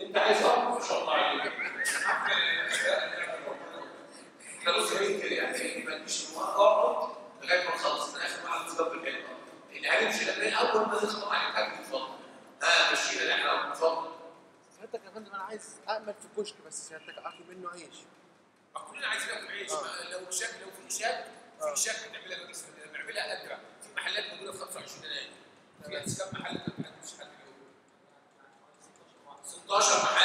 انت عايز اه ما شاء الله عليك ده بص هي كده يعني ما تجيش اقعد لغايه ما نخلص من اخر واحد سبب الكلمه اللي هنمشي لان اول ما تخطب عليك حاجه تتفضل اه مشينا اللي احنا اتفضل سيادتك يا فندم انا عايز اعمل في كشك بس سيادتك اكل منه عيش ما كلنا عايزين ناكل عيش آه. ما لو شك لو في شك آه. في شك بنعملها بس بنعملها قدره في محلات موجوده في 25 يناير في كم محل ما حدش حد اليوم 16 محل